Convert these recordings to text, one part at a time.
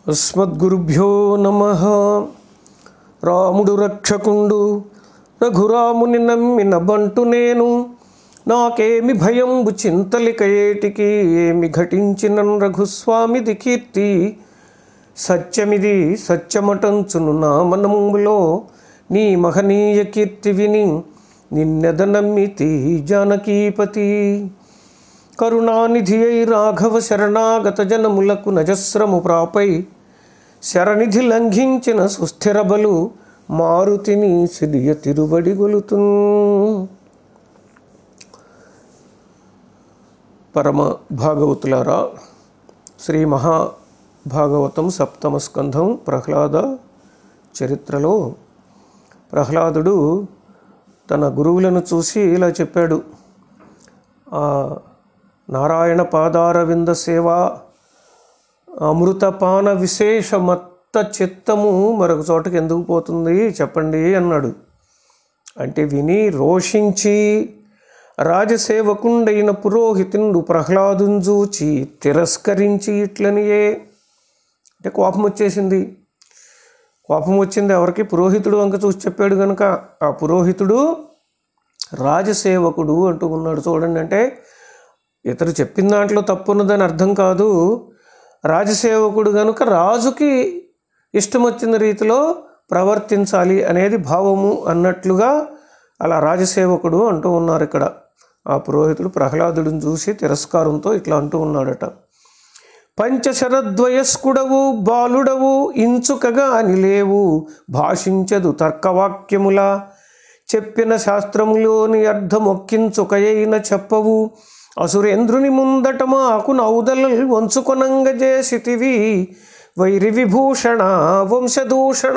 అస్మద్గురుభ్యో నమ రాముడు రక్షకుండు రఘురాముని నమ్మిన బంటు నేను నాకేమి భయంబు చింతలిక ఏటికి ఏమి ఘటించిన రఘుస్వామిది కీర్తి సత్యమిది సత్యమటంచును నా మనములో నీ మహనీయ కీర్తి విని నిన్నెద నమ్మితి జానకీపతి కరుణానిధి అయి రాఘవ శరణాగత జనములకు నజస్రము ప్రాపై శరణిధి లంఘించిన సుస్థిర బలు మారుతిని సిరియ తిరుబడి గొలుతు పరమ భాగవతులారా శ్రీ మహాభాగవతం సప్తమ స్కంధం ప్రహ్లాద చరిత్రలో ప్రహ్లాదుడు తన గురువులను చూసి ఇలా చెప్పాడు ఆ నారాయణ పాదారవింద సేవ అమృతపాన విశేష మత్త చిత్తము మరొక చోటకి ఎందుకు పోతుంది చెప్పండి అన్నాడు అంటే విని రోషించి రాజసేవకుండైన పురోహితుడు ప్రహ్లాదుని చూచి తిరస్కరించి ఇట్లనియే అంటే కోపం వచ్చేసింది కోపం వచ్చింది ఎవరికి పురోహితుడు వంక చూసి చెప్పాడు కనుక ఆ పురోహితుడు రాజసేవకుడు అంటూ ఉన్నాడు చూడండి అంటే ఇతడు చెప్పిన దాంట్లో తప్పున్నదని అర్థం కాదు రాజసేవకుడు కనుక రాజుకి ఇష్టం వచ్చిన రీతిలో ప్రవర్తించాలి అనేది భావము అన్నట్లుగా అలా రాజసేవకుడు అంటూ ఉన్నారు ఇక్కడ ఆ పురోహితుడు ప్రహ్లాదుడిని చూసి తిరస్కారంతో ఇట్లా అంటూ ఉన్నాడట పంచశరద్వయస్కుడవు బాలుడవు ఇంచుకగా అని లేవు భాషించదు తర్కవాక్యముల చెప్పిన శాస్త్రములోని అర్థమొక్కించుకయైన చెప్పవు అసురేంద్రుని ముందట మాకు నౌదలు వంచుకొనంగజేసితివి వైరి విభూషణ వంశదూషణ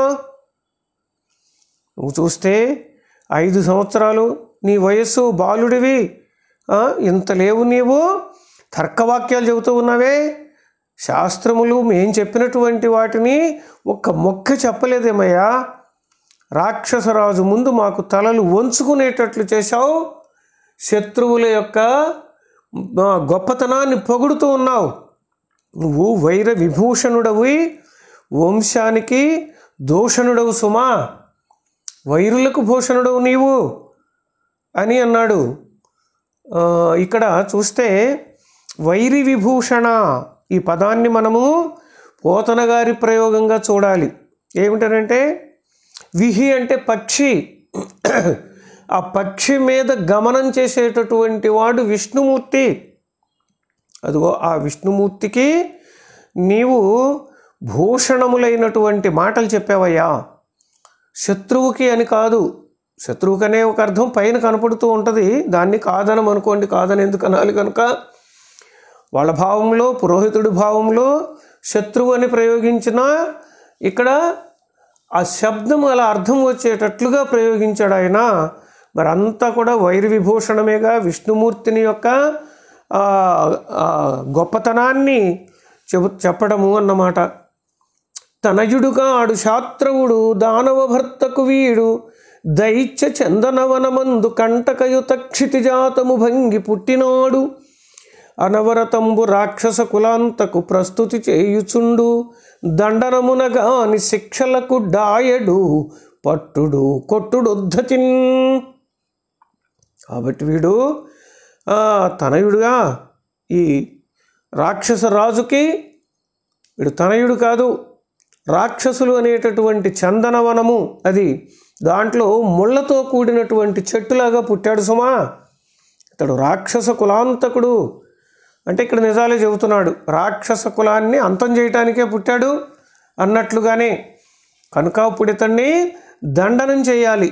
నువ్వు చూస్తే ఐదు సంవత్సరాలు నీ వయస్సు బాలుడివి ఆ, ఇంత లేవు నీవు తర్కవాక్యాలు చెబుతూ ఉన్నావే శాస్త్రములు మేం చెప్పినటువంటి వాటిని ఒక్క మొక్క చెప్పలేదేమయ్యా రాక్షసరాజు ముందు మాకు తలలు వంచుకునేటట్లు చేశావు శత్రువుల యొక్క ఆ, గొప్పతనాన్ని పొగుడుతూ ఉన్నావు నువ్వు వైర విభూషణుడవి వంశానికి దూషణుడవు సుమా వైరులకు భూషణుడవు నీవు అని అన్నాడు ఆ, ఇక్కడ చూస్తే వైరి విభూషణ ఈ పదాన్ని మనము పోతన గారి ప్రయోగంగా చూడాలి ఏమిటనంటే విహి అంటే పక్షి ఆ పక్షి మీద గమనం చేసేటటువంటి వాడు విష్ణుమూర్తి అదిగో ఆ విష్ణుమూర్తికి నీవు భూషణములైనటువంటి మాటలు చెప్పావయ్యా శత్రువుకి అని కాదు శత్రువుకనే ఒక అర్థం పైన కనపడుతూ ఉంటుంది దాన్ని కాదనం అనుకోండి కాదని ఎందుకు అనాలి కనుక వాళ్ళ భావంలో పురోహితుడి భావంలో శత్రువు అని ప్రయోగించిన ఇక్కడ ఆ శబ్దం అలా అర్థం వచ్చేటట్లుగా ప్రయోగించాడు ఆయన మరి అంతా కూడా వైరి విభూషణమేగా విష్ణుమూర్తిని యొక్క ఆ, ఆ, గొప్పతనాన్ని చెబు చెప్పడము అన్నమాట తనయుడుగా ఆడు శాత్రవుడు దానవ భర్తకు వీడు దైత్య చందనవనమందు కంటకయుత క్షితిజాతము భంగి పుట్టినాడు అనవరతంబు రాక్షస కులాంతకు ప్రస్తుతి చేయుచుండు దండనమునగాని శిక్షలకు డాయడు పట్టుడు కొట్టుడొద్ధతిన్ కాబట్టి వీడు ఆ, తనయుడుగా ఈ రాక్షస రాజుకి వీడు తనయుడు కాదు రాక్షసులు అనేటటువంటి చందనవనము అది దాంట్లో ముళ్ళతో కూడినటువంటి చెట్టులాగా పుట్టాడు సుమా ఇతడు రాక్షస కులాంతకుడు అంటే ఇక్కడ నిజాలే చెబుతున్నాడు రాక్షస కులాన్ని అంతం చేయటానికే పుట్టాడు అన్నట్లుగానే కనుక ఇప్పుడు ఇతన్ని దండనం చేయాలి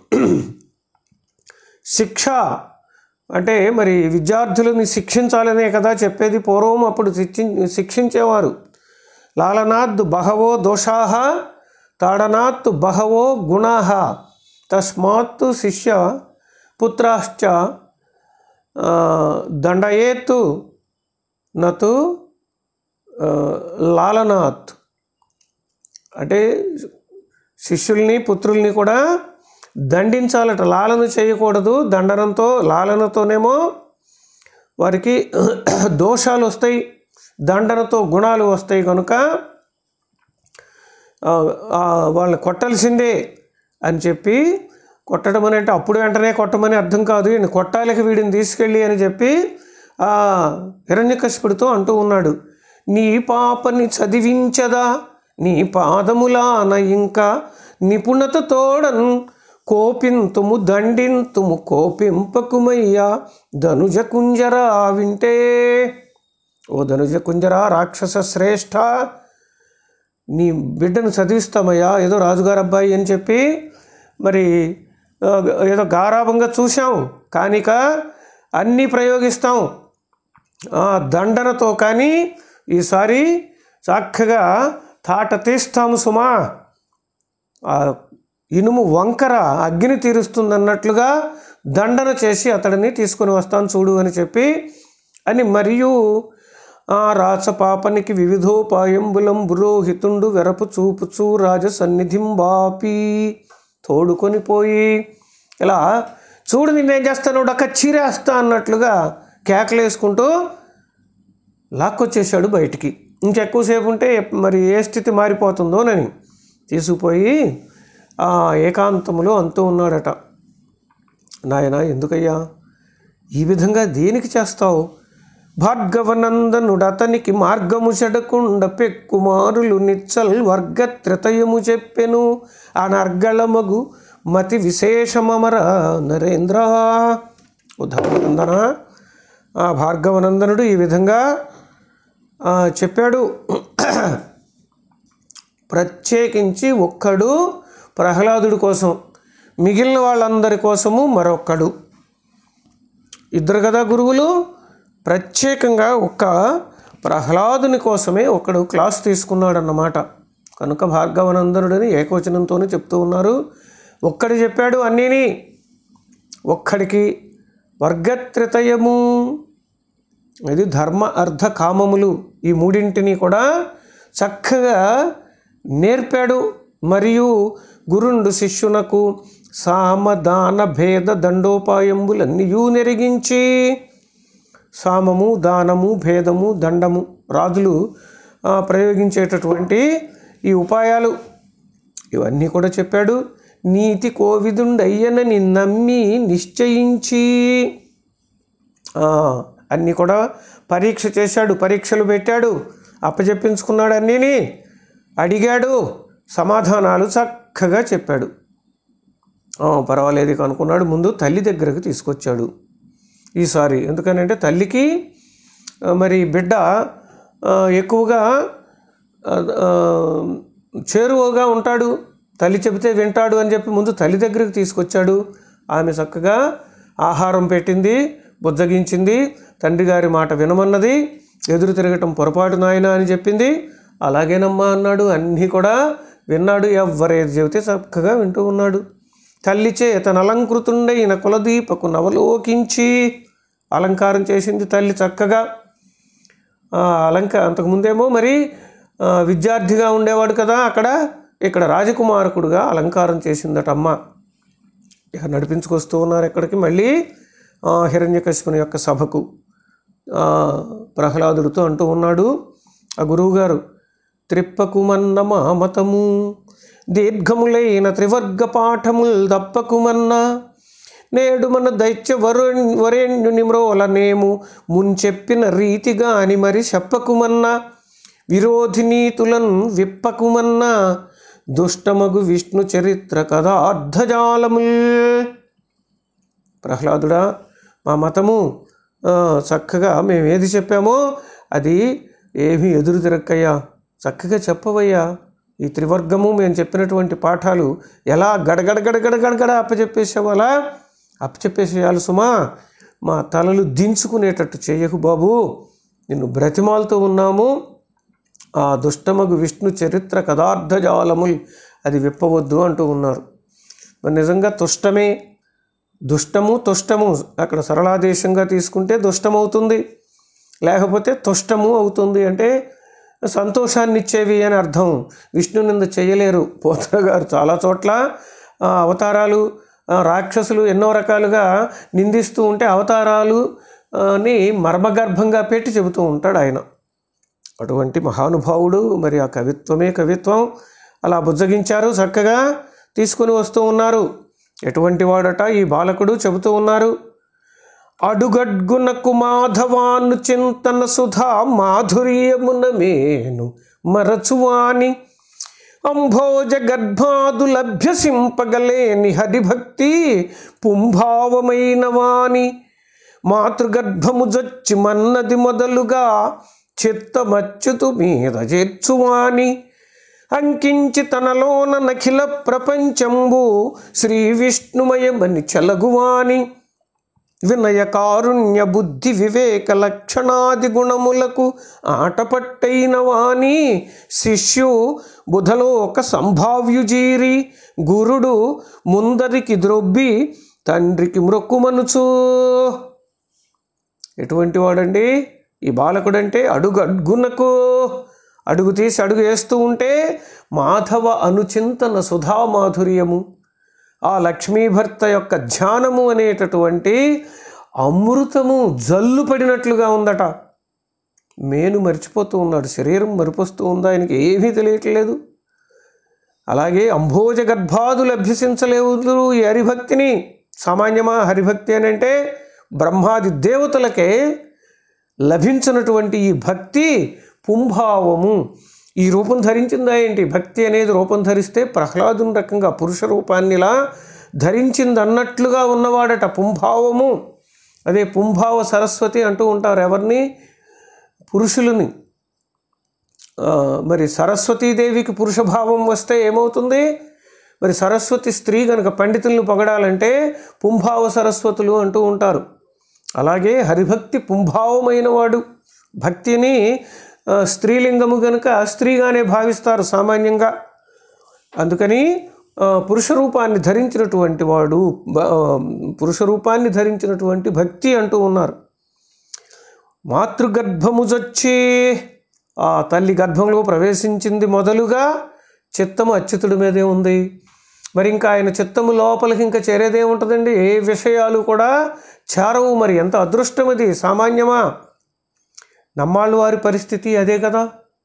శిక్ష అంటే మరి విద్యార్థులని శిక్షించాలనే కదా చెప్పేది పూర్వం అప్పుడు శిక్షి శిక్షించేవారు లాలనాత్ బహవో దోషాహ తాడనాత్ బహవో గుణాహ తస్మాత్ శిష్య పుత్రాశ్చ ఆ, దండయేత్ నతు ఆ, లాలనాత్ అంటే శిష్యుల్ని పుత్రుల్ని కూడా దండించాలట లాలన చేయకూడదు దండనంతో లాలనతోనేమో వారికి దోషాలు వస్తాయి దండనతో గుణాలు వస్తాయి కనుక ఆ, ఆ, వాళ్ళని కొట్టాల్సిందే అని చెప్పి కొట్టడం అని అంటే అప్పుడు వెంటనే కొట్టమని అర్థం కాదు ఈయన కొట్టాలికి వీడిని తీసుకెళ్ళి అని చెప్పి ఆ హిరణ్యకశిపుడితో అంటూ ఉన్నాడు నీ పాపని చదివించదా నీ పాదములాన ఇంకా నిపుణత తోడన్ కోపింతుము దండింతుము కోపింపకుమయ్యా ధనుజ కుంజరా వింటే ఓ ధనుజ కుంజరా రాక్షస శ్రేష్ఠ నీ బిడ్డను చదివిస్తామయ్యా ఏదో రాజుగారు అబ్బాయి అని చెప్పి మరి ఆ, ఏదో గారాభంగా చూసాం కానిక అన్నీ ప్రయోగిస్తాం ఆ, దండనతో కానీ ఈసారి చక్కగా తాట తీస్తాము సుమా ఆ ఇనుము వంకర అగ్ని తీరుస్తుందన్నట్లుగా దండన చేసి అతడిని తీసుకొని వస్తాను చూడు అని చెప్పి అని మరియు ఆ రాచపాపనికి వివిధోపాయంబులం పురోహితుండు వెరపు చూపుచూ రాజ సన్నిధిం బాపి తోడుకొని పోయి ఇలా చూడు నిన్నేం చేస్తాను డక్క చీరేస్తా అన్నట్లుగా కేకలేసుకుంటూ లాక్కొచ్చేసాడు బయటికి ఇంకెక్కువసేపు ఉంటే మరి ఏ స్థితి మారిపోతుందోనని తీసుకుపోయి ఆ ఏకాంతములో అంటూ ఉన్నాడట నాయన ఎందుకయ్యా ఈ విధంగా దేనికి చేస్తావు భార్గవనందనుడు అతనికి మార్గము చెడకుండ పెక్కుమారులు నిచ్చల్ వర్గత్రితయము చెప్పెను అనర్గళమగు మతి విశేషమమర నరేంద్ర ఉదాహరణ ఆ భార్గవనందనుడు ఈ విధంగా ఆ, చెప్పాడు ప్రత్యేకించి ఒక్కడు ప్రహ్లాదుడి కోసం మిగిలిన వాళ్ళందరి కోసము మరొక్కడు ఇద్దరు కదా గురువులు ప్రత్యేకంగా ఒక్క ప్రహ్లాదుని కోసమే ఒకడు క్లాస్ తీసుకున్నాడన్నమాట కనుక భార్గవనందనుడని ఏకవచనంతోనే చెప్తూ ఉన్నారు ఒక్కడు చెప్పాడు అన్నీని ఒక్కడికి వర్గత్రితయము ఇది ధర్మ అర్థ కామములు ఈ మూడింటిని కూడా చక్కగా నేర్పాడు మరియు గురుండు శిష్యునకు సామదాన భేద దండోపాయంబులన్నీయూ నెరిగించి సామము దానము భేదము దండము రాజులు ఆ, ప్రయోగించేటటువంటి ఈ ఉపాయాలు ఇవన్నీ కూడా చెప్పాడు నీతి కోవిదుండయ్యనని నమ్మి నిశ్చయించి ఆ, అన్నీ కూడా పరీక్ష చేశాడు పరీక్షలు పెట్టాడు అప్పచెప్పించుకున్నాడు అన్నీని అడిగాడు సమాధానాలు చక్కగా చెప్పాడు ఆ, పర్వాలేదు ఇక అనుకున్నాడు ముందు తల్లి దగ్గరకు తీసుకొచ్చాడు ఈసారి ఎందుకనంటే తల్లికి ఆ, మరి బిడ్డ ఆ, ఎక్కువగా ఆ, ఆ, చేరువగా ఉంటాడు తల్లి చెబితే వింటాడు అని చెప్పి ముందు తల్లి దగ్గరికి తీసుకొచ్చాడు ఆమె చక్కగా ఆహారం పెట్టింది బుజ్జగించింది తండ్రి గారి మాట వినమన్నది ఎదురు తిరగటం పొరపాటు నాయన అని చెప్పింది అలాగేనమ్మా అన్నాడు అన్నీ కూడా విన్నాడు ఎవ్వరేది చెబితే చక్కగా వింటూ ఉన్నాడు తల్లి చేతన అలంకృతుండైన కులదీపకు నవలోకించి అలంకారం చేసింది తల్లి చక్కగా ఆ, అలంక అంతకుముందేమో మరి ఆ, విద్యార్థిగా ఉండేవాడు కదా అక్కడ ఇక్కడ రాజకుమారకుడుగా అలంకారం చేసిందట అమ్మ ఇక నడిపించుకొస్తూ ఉన్నారు ఎక్కడికి మళ్ళీ ఆ, హిరణ్యకశిపుని యొక్క సభకు ఆ, ప్రహ్లాదుడితో అంటూ ఉన్నాడు ఆ గురువుగారు త్రిప్పకుమన్న మామతము దీర్ఘములైన త్రివర్గ పాఠముల్ దప్పకుమన్నా నేడు మన దైత్య వరు వరేణ్యుని మ్రోలనేము ముంచెప్పిన రీతిగా అని మరి చెప్పకుమన్నా విరోధి నీతులను విప్పకుమన్నా దుష్టమగు విష్ణు చరిత్ర కథ అర్ధజాలముల్ ప్రహ్లాదుడా మా మతము ఆ, చక్కగా మేము ఏది చెప్పామో అది ఏమీ ఎదురు తిరక్కయ్యా చక్కగా చెప్పవయ్యా ఈ త్రివర్గము మేము చెప్పినటువంటి పాఠాలు ఎలా గడగడ గడగడ గడగడ అప్పచెప్పేసావు అలా అప్పచెప్పేసేయాలి సుమా మా తలలు దించుకునేటట్టు చేయకు బాబు నిన్ను బ్రతిమాలుతూ ఉన్నాము ఆ దుష్టమగు విష్ణు చరిత్ర కథార్థజాలముల్ అది విప్పవద్దు అంటూ ఉన్నారు మరి నిజంగా తుష్టమే దుష్టము తుష్టము అక్కడ సరళాదేశంగా తీసుకుంటే దుష్టమవుతుంది లేకపోతే తుష్టము అవుతుంది అంటే సంతోషాన్ని ఇచ్చేవి అని అర్థం విష్ణు నింద చేయలేరు పోతన గారు చాలా చోట్ల ఆ, అవతారాలు ఆ, రాక్షసులు ఎన్నో రకాలుగా నిందిస్తూ ఉంటే అవతారాలు ఆ, ని మర్మగర్భంగా పెట్టి చెబుతూ ఉంటాడు ఆయన అటువంటి మహానుభావుడు మరి ఆ కవిత్వమే కవిత్వం అలా బుజ్జగించారు చక్కగా తీసుకుని వస్తూ ఉన్నారు ఎటువంటి వాడట ఈ బాలకుడు చెబుతూ ఉన్నారు అడుగడ్గునకు మాధవాను చింతన సుధా మాధుర్యమున మేను మరచువాని అంభోజ గర్భాదు లభ్యసింపగలేని హరిభక్తి పుంభావమైన వాని మాతృగర్భము జొచ్చి మన్నది మొదలుగా చిత్తమచ్యుతు మీద చేర్చువాని అంకించి తనలోన నఖిల ప్రపంచంబు శ్రీ విష్ణుమయమని చెలగువాని వినయ కారుణ్య బుద్ధి వివేక లక్షణాది గుణములకు ఆటపట్టైన వాణి శిష్యు బుధలోక సంభావ్యుజీరి గురుడు ముందరికి ద్రొబ్బి తండ్రికి మ్రొక్కుమనుచు ఎటువంటి వాడండి ఈ బాలకుడంటే అడుగు అడ్గునకు అడుగు తీసి అడుగు వేస్తూ ఉంటే మాధవ అనుచింతన సుధామాధుర్యము ఆ లక్ష్మీభర్త యొక్క ధ్యానము అనేటటువంటి అమృతము జల్లు పడినట్లుగా ఉందట మేను మర్చిపోతూ ఉన్నాడు శరీరం మరిపోస్తూ ఉందా ఆయనకి ఏమీ తెలియట్లేదు అలాగే అంభోజ గర్భాదులు అభ్యసించలేవు ఈ హరిభక్తిని సామాన్యమా హరిభక్తి అని అంటే బ్రహ్మాది దేవతలకే లభించినటువంటి ఈ భక్తి పుంభావము ఈ రూపం ధరించిందా ఏంటి భక్తి అనేది రూపం ధరిస్తే ప్రహ్లాదుని రకంగా పురుష రూపాన్నిలా ధరించింది అన్నట్లుగా ఉన్నవాడట పుంభావము అదే పుంభావ సరస్వతి అంటూ ఉంటారు ఎవరిని పురుషులని ఆ, మరి సరస్వతీదేవికి పురుష భావం వస్తే ఏమవుతుంది మరి సరస్వతి స్త్రీ కనుక పండితులను పొగడాలంటే పుంభావ సరస్వతులు అంటూ ఉంటారు అలాగే హరిభక్తి పుంభావమైన వాడు భక్తిని ఆ, స్త్రీలింగము కనుక స్త్రీగానే భావిస్తారు సామాన్యంగా అందుకని ఆ, పురుష రూపాన్ని ధరించినటువంటి వాడు బ- ఆ, పురుష రూపాన్ని ధరించినటువంటి భక్తి అంటూ ఉన్నారు మాతృగర్భము జొచ్చి ఆ తల్లి గర్భంలో ప్రవేశించింది మొదలుగా చిత్తము అచ్యుతుడి మీదే ఉంది మరి ఇంకా ఆయన చిత్తము లోపలికి ఇంకా చేరేదే ఉంటుందండి ఏ విషయాలు కూడా చేరవు మరి ఎంత అదృష్టం అది సామాన్యమా నమ్మాళ్ళ వారి పరిస్థితి అదే కదా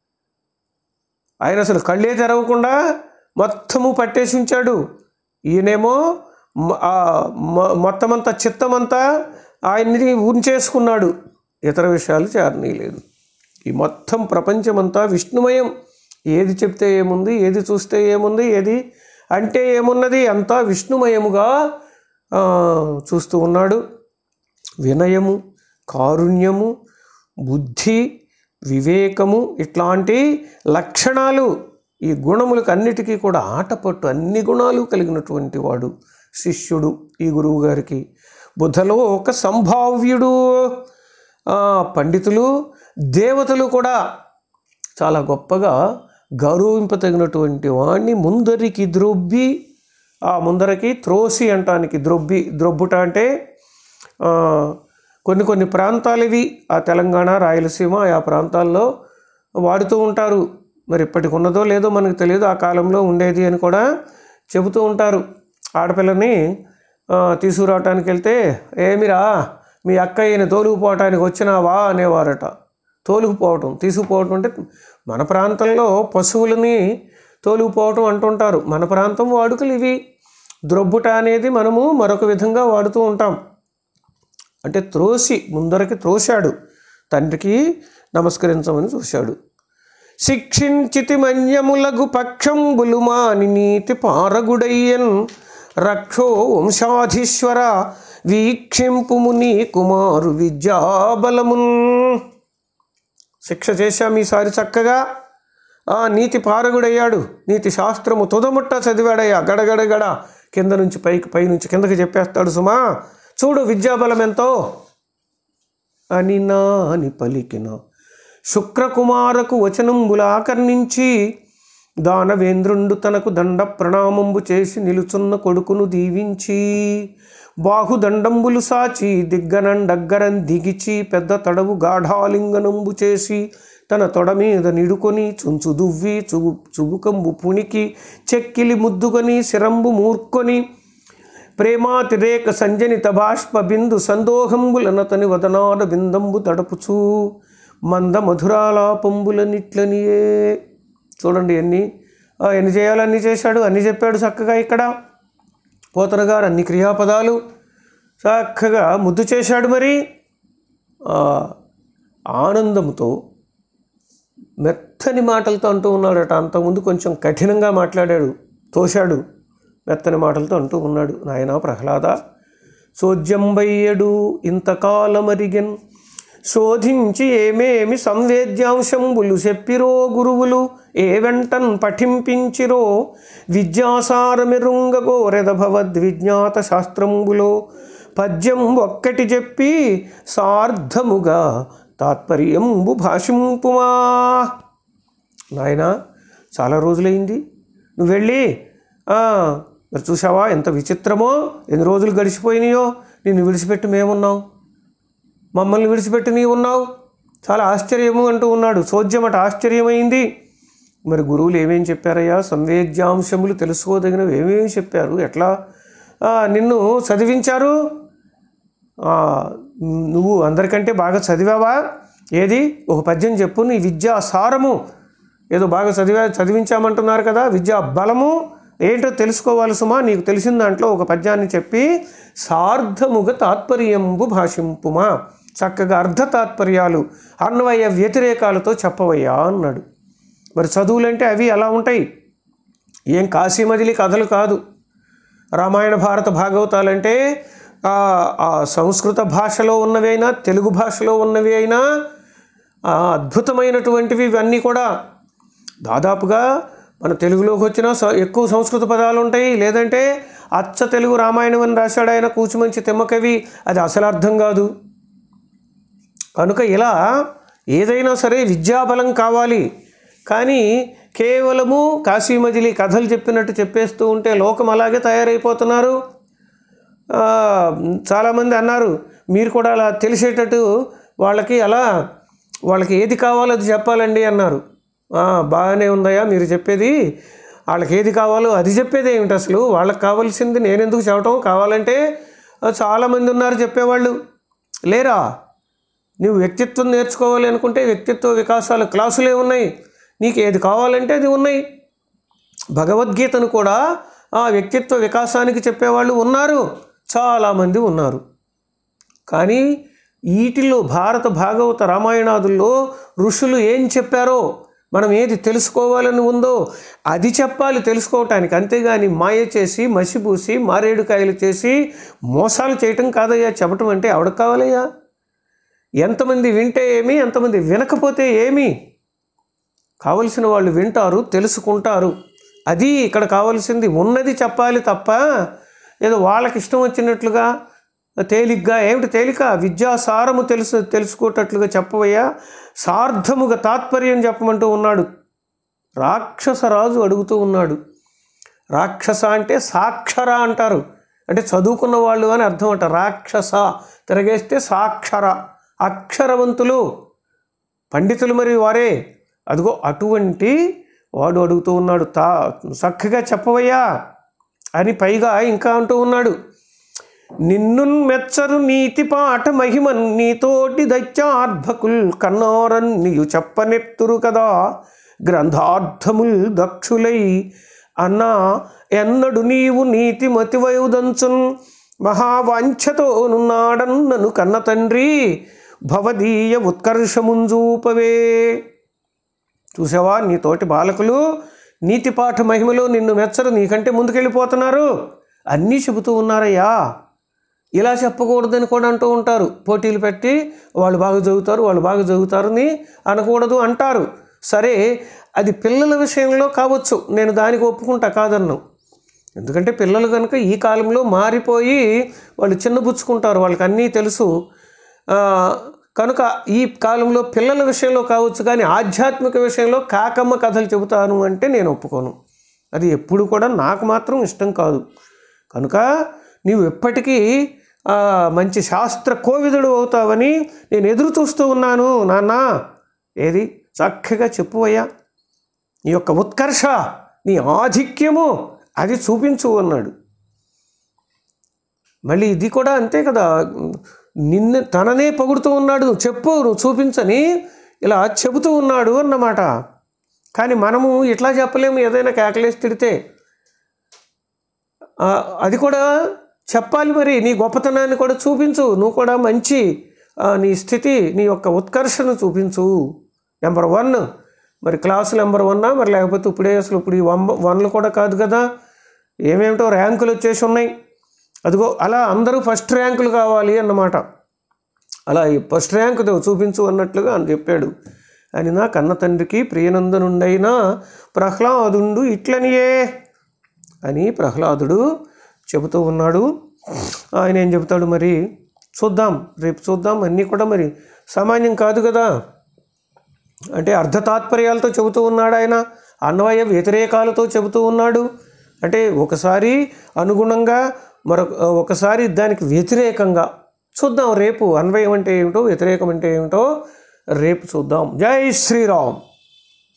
ఆయన అసలు కళ్ళే తెరవకుండా మొత్తము పట్టేసి ఉంచాడు ఈయనేమో మ- ఆ మొ- మొత్తమంతా చిత్తమంతా ఆయన్ని ఉంచేసుకున్నాడు ఇతర విషయాలు చేరనీయలేదు ఈ మొత్తం ప్రపంచమంతా విష్ణుమయం ఏది చెప్తే ఏముంది ఏది చూస్తే ఏముంది ఏది అంటే ఏమున్నది అంతా విష్ణుమయముగా ఆ, చూస్తూ ఉన్నాడు వినయము కారుణ్యము బుద్ధి వివేకము ఇట్లాంటి లక్షణాలు ఈ గుణములకు అన్నిటికీ కూడా ఆటపట్టు అన్ని గుణాలు కలిగినటువంటి వాడు శిష్యుడు ఈ గురువు గారికి బుధలో ఒక సంభావ్యుడు ఆ, పండితులు దేవతలు కూడా చాలా గొప్పగా గౌరవింపతగినటువంటి వాణ్ణి ముందరికి ద్రొబ్బి ఆ ముందరకి త్రోసి అంటానికి ద్రొబ్బి ద్రొబ్బుట అంటే ఆ, కొన్ని కొన్ని ప్రాంతాలు ఇవి ఆ తెలంగాణ రాయలసీమ ఆ ప్రాంతాల్లో వాడుతూ ఉంటారు మరి ఇప్పటికి ఉన్నదో లేదో మనకు తెలియదు ఆ కాలంలో ఉండేది అని కూడా చెబుతూ ఉంటారు ఆడపిల్లని ఆ, తీసుకురావటానికి వెళ్తే ఏమిరా మీ అక్కయ్యని తోలుకుపోవటానికి వచ్చినావా అనేవారట తోలుకుపోవటం తీసుకుపోవటం అంటే మన ప్రాంతంలో పశువులని తోలుకుపోవటం అంటుంటారు మన ప్రాంతం వాడుకలు ఇవి ద్రొబ్బుట అనేది మనము మరొక విధంగా వాడుతూ ఉంటాం అంటే త్రోసి ముందరకి త్రోశాడు తండ్రికి నమస్కరించమని చూశాడు శిక్షించితి మన్యములగు పక్షంబులు మాని నీతి పారగుడయ్యన్ రక్షో వంశాధీశ్వర వీక్షింపుము నీ కుమారు విద్యాబలమున్ శిక్ష చేశాం ఈసారి చక్కగా ఆ నీతి పారగుడయ్యాడు నీతి శాస్త్రము తుదముట్ట చదివాడయ్యా గడగడగడ కింద నుంచి పైకి పై నుంచి కిందకి చెప్పేస్తాడు సుమా చూడు విద్యాబలం ఎంతో అని నా అని పలికిన శుక్రకుమారకు వచనంబుల ఆకర్ణించి దానవేంద్రుండు తనకు దండ ప్రణామంబు చేసి నిలుచున్న కొడుకును దీవించి బాహుదండంబులు సాచి దిగ్గనండగ్గరం దిగిచి పెద్ద తడవు గాఢాలింగనంబు చేసి తన తొడ మీద నిడుకొని చుంచు దువ్వి చుగు చుబుకంబు పుణికి చెక్కిలి ముద్దుకొని శిరంబు మూర్కొని ప్రేమాతిరేక సంజనిత బాష్ప బిందు సందోహంబులనతని వదనాడ బిందంబు తడపుచూ మంద మధురాలాపంబులనిట్లనియే చూడండి ఎన్ని ఆ, ఎన్ని చేయాలో అన్ని చేశాడు అన్ని చెప్పాడు చక్కగా ఇక్కడ పోతన గారు అన్ని క్రియాపదాలు చక్కగా ముద్దు చేశాడు మరి ఆ, ఆనందంతో మెత్తని మాటలతో అంటూ ఉన్నాడట అంతకుముందు కొంచెం కఠినంగా మాట్లాడాడు తోశాడు మెత్తని మాటలతో అంటూ ఉన్నాడు నాయనా ప్రహ్లాద సోజ్యంబయ్యడు ఇంతకాలమరిగెన్ శోధించి ఏమేమి సంవేద్యాంశంబులు చెప్పిరో గురువులు ఏ వెంటన్ పఠింపించిరో విద్యాసారమిరుంగగోరెద భవద్విజ్ఞాత శాస్త్రంబులో పద్యం ఒక్కటి చెప్పి సార్ధముగా తాత్పర్యంబు భాషింపుమా నాయనా చాలా రోజులైంది నువ్వు వెళ్ళి "ఆ, మరి చూసావా ఎంత విచిత్రమో ఎన్ని రోజులు గడిచిపోయినాయో నిన్ను విడిచిపెట్టి మేమున్నాం మమ్మల్ని విడిచిపెట్టి నీవు ఉన్నావు చాలా ఆశ్చర్యము అంటూ ఉన్నాడు సోద్యమట ఆశ్చర్యమైంది మరి గురువులు ఏమేం చెప్పారయ్యా సంవేద్యాంశములు తెలుసుకోదగినవి ఏమేమి చెప్పారు ఎట్లా ఆ, నిన్ను చదివించారు ఆ, నువ్వు అందరికంటే బాగా చదివావా ఏది ఒక పద్యం చెప్పు నీ విద్యా సారము ఏదో బాగా చదివా చదివించామంటున్నారు కదా విద్యా బలము ఏంటో తెలుసుకోవాలి సుమా నీకు తెలిసిన దాంట్లో ఒక పద్యాన్ని చెప్పి సార్ధముగ తాత్పర్యంబు భాషింపుమా చక్కగా అర్ధ తాత్పర్యాలు అన్వయ వ్యతిరేకాలతో చెప్పవయ్యా అన్నాడు మరి చదువులంటే అవి అలా ఉంటాయి ఏం కాశీమజిలి కథలు కాదు రామాయణ భారత భాగవతాలంటే ఆ ఆ సంస్కృత భాషలో ఉన్నవి అయినా తెలుగు భాషలో ఉన్నవి అయినా ఆ అద్భుతమైనటువంటివి ఇవన్నీ కూడా దాదాపుగా మన తెలుగులోకి వచ్చిన స- ఎక్కువ సంస్కృత పదాలు ఉంటాయి లేదంటే అచ్చ తెలుగు రామాయణం అని రాశాడు ఆయన కూచిమంచి తిమ్మకవి అది అసలు అర్థం కాదు కనుక ఇలా ఏదైనా సరే విద్యాబలం కావాలి కానీ కేవలము కాశీమజిలీ కథలు చెప్పినట్టు చెప్పేస్తూ ఉంటే లోకం అలాగే తయారైపోతున్నారు ఆ, చాలామంది అన్నారు మీరు కూడా అలా తెలిసేటట్టు వాళ్ళకి అలా వాళ్ళకి ఏది కావాలో అది చెప్పాలండి అన్నారు "ఆ, బాగానే ఉందయ్యా మీరు చెప్పేది వాళ్ళకి ఏది కావాలో అది చెప్పేది ఏమిటి అసలు వాళ్ళకి కావాల్సింది నేను ఎందుకు చెప్పటం కావాలంటే ఆ, చాలామంది ఉన్నారు చెప్పేవాళ్ళు లేరా నువ్వు వ్యక్తిత్వం నేర్చుకోవాలి అనుకుంటే వ్యక్తిత్వ వికాసాల క్లాసులే ఉన్నాయి నీకు ఏది కావాలంటే అది ఉన్నాయి భగవద్గీతను కూడా ఆ వ్యక్తిత్వ వికాసానికి చెప్పేవాళ్ళు ఉన్నారు చాలామంది ఉన్నారు కానీ వీటిలో భారత భాగవత రామాయణాదుల్లో ఋషులు ఏం చెప్పారో మనం ఏది తెలుసుకోవాలని ఉందో అది చెప్పాలి తెలుసుకోవటానికి అంతేగాని మాయ చేసి మసిపూసి మారేడుకాయలు చేసి మోసాలు చేయటం కాదయ్యా చెప్పటం అంటే ఎవడికి కావాలయ్యా ఎంతమంది వింటే ఏమి ఎంతమంది వినకపోతే ఏమి కావలసిన వాళ్ళు వింటారు తెలుసుకుంటారు అది ఇక్కడ కావాల్సింది ఉన్నది చెప్పాలి తప్ప ఏదో వాళ్ళకి ఇష్టం వచ్చినట్లుగా తేలిగ్గా ఏమిటి తేలిక విద్యాసారము తెలుసు తెలుసుకోవటట్లుగా చెప్పవయ్యా సార్థముగా తాత్పర్యం చెప్పమంటూ ఉన్నాడు రాక్షసరాజు అడుగుతూ ఉన్నాడు రాక్షస అంటే సాక్షర అంటారు అంటే చదువుకున్న వాళ్ళు అని అర్థం అంట రాక్షస తిరగేస్తే సాక్షర అక్షరవంతులు పండితులు మరి వారే అదిగో అటువంటి వాడు అడుగుతూ ఉన్నాడు తా చక్కగా చెప్పవయ్యా అని పైగా ఇంకా అంటూ ఉన్నాడు నిన్ను మెచ్చరు నీతి పాట మహిమన్ నీతోటి దైత్యార్భకుల్ కన్నారన్ నీయు చెప్పనెత్తురు కదా గ్రంథార్థముల్ దక్షులై అన్నా ఎన్నడు నీవు నీతి మతివయుదంచున్ మహావాంఛతో నున్నాడన్నను కన్న తండ్రి భవదీయ ఉత్కర్షముంజూపవే చూసావా నీ తోటి బాలకులు నీతిపాఠ మహిమలో నిన్ను మెచ్చరు నీకంటే ముందుకెళ్ళిపోతున్నారు అన్నీ చెబుతూ ఉన్నారయ్యా ఇలా చెప్పకూడదని కూడా అంటూ ఉంటారు పోటీలు పెట్టి వాళ్ళు బాగా చదువుతారు వాళ్ళు బాగా చదువుతారని అనకూడదు అంటారు సరే అది పిల్లల విషయంలో కావచ్చు నేను దానికి ఒప్పుకుంటా కాదన్ను ఎందుకంటే పిల్లలు కనుక ఈ కాలంలో మారిపోయి వాళ్ళు చిన్నబుచ్చుకుంటారు వాళ్ళకి అన్నీ తెలుసు ఆ, కనుక ఈ కాలంలో పిల్లల విషయంలో కావచ్చు కానీ ఆధ్యాత్మిక విషయంలో కాకమ్మ కథలు చెబుతాను అంటే నేను ఒప్పుకోను అది ఎప్పుడు కూడా నాకు మాత్రం ఇష్టం కాదు కనుక నీవు ఎప్పటికీ ఆ, మంచి శాస్త్ర కోవిదుడు అవుతావని నేను ఎదురు చూస్తూ ఉన్నాను నాన్న ఏది చక్కగా చెప్పువయ్యా నీ యొక్క ఉత్కర్ష నీ ఆధిక్యము అది చూపించు అన్నాడు మళ్ళీ ఇది కూడా అంతే కదా నిన్ను తననే పొగుడుతూ ఉన్నాడు చెప్పు నువ్వు చూపించని ఇలా చెబుతూ ఉన్నాడు అన్నమాట కానీ మనము ఇట్లా చెప్పలేము ఏదైనా కేకలేసి తిడితే ఆ, అది కూడా చెప్పాలి మరి నీ గొప్పతనాన్ని కూడా చూపించు నువ్వు కూడా మంచి ఆ, నీ స్థితి నీ యొక్క ఉత్కర్షను చూపించు నెంబర్ వన్ మరి క్లాసు నెంబర్ వన్నా మరి లేకపోతే ఇప్పుడే అసలు ఇప్పుడు ఈ వన్ వన్లు కూడా కాదు కదా ఏమేమిటో ర్యాంకులు వచ్చేసి ఉన్నాయి అదిగో అలా అందరూ ఫస్ట్ ర్యాంకులు కావాలి అన్నమాట అలా ఈ ఫస్ట్ ర్యాంక్ దో చూపించు అన్నట్లుగా అని చెప్పాడు అని నా కన్న తండ్రికి ప్రియనందనుండైన ప్రహ్లాదుండు ఇట్లనియే అని ప్రహ్లాదుడు చెబుతూ ఉన్నాడు ఆయన ఏం చెబుతాడు మరి చూద్దాం రేపు చూద్దాం అన్నీ కూడా మరి సామాన్యం కాదు కదా అంటే అర్ధతాత్పర్యాలతో చెబుతూ ఉన్నాడు ఆయన అన్వయ వ్యతిరేకాలతో చెబుతూ ఉన్నాడు అంటే ఒకసారి అనుగుణంగా మరొక ఒకసారి దానికి వ్యతిరేకంగా చూద్దాం రేపు అన్వయం అంటే ఏమిటో వ్యతిరేకం అంటే ఏమిటో రేపు చూద్దాం జై శ్రీరామ్